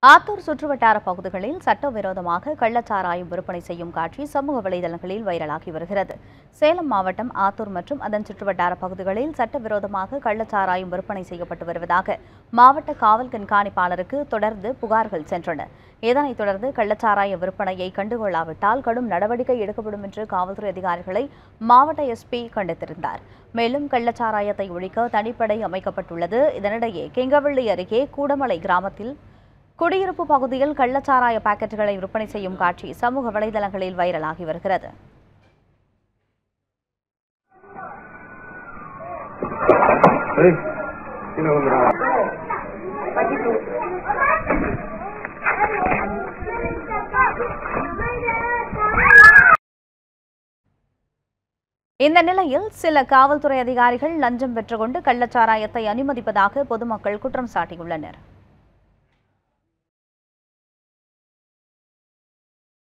ஆத்தூர் சுற்றுவட்டார பகுதிகளில் சட்டவிரோதமாக கள்ளச்சாராயம் விற்பனை செய்யும் காட்சி சமூக வலைதளங்களில் வைரலாகி வருகிறது சேலம் மாவட்டம் ஆத்தூர் மற்றும் அதன் சுற்றுவட்டார பகுதிகளில் சட்டவிரோதமாக கள்ளச்சாராயம் விற்பனை செய்யப்பட்டு வருவதாக மாவட்ட காவல் கண்காணிப்பாளருக்கு தொடர்ந்து புகார்கள் சென்றன இதனைத் தொடர்ந்து கள்ளச்சாராய விற்பனையை கண்டுகொள்ளாவிட்டால் கடும் நடவடிக்கை எடுக்கப்படும் என்று காவல்துறை அதிகாரிகளை மாவட்ட எஸ்பி கண்டித்திருந்தார் மேலும் கள்ளச்சாராயத்தை ஒழிக்க தனிப்படை அமைக்கப்பட்டுள்ளது இதனிடையே கெங்கவள்ளி அருகே கூடமலை கிராமத்தில் குடியிருப்பு பகுதியில் கள்ளச்சாராய பாக்கெட்டுகளை விற்பனை செய்யும் காட்சி சமூக வலைதளங்களில் வைரலாகி வருகிறது ஏய், கீழே விழுந்துடா. இந்த நிலையில் சில காவல்துறை அதிகாரிகள் லஞ்சம் பெற்றுக்கொண்டு கள்ளச்சாராயத்தை அனுமதிப்பதாக பொதுமக்கள் குற்றம் சாட்டியுள்ளனர்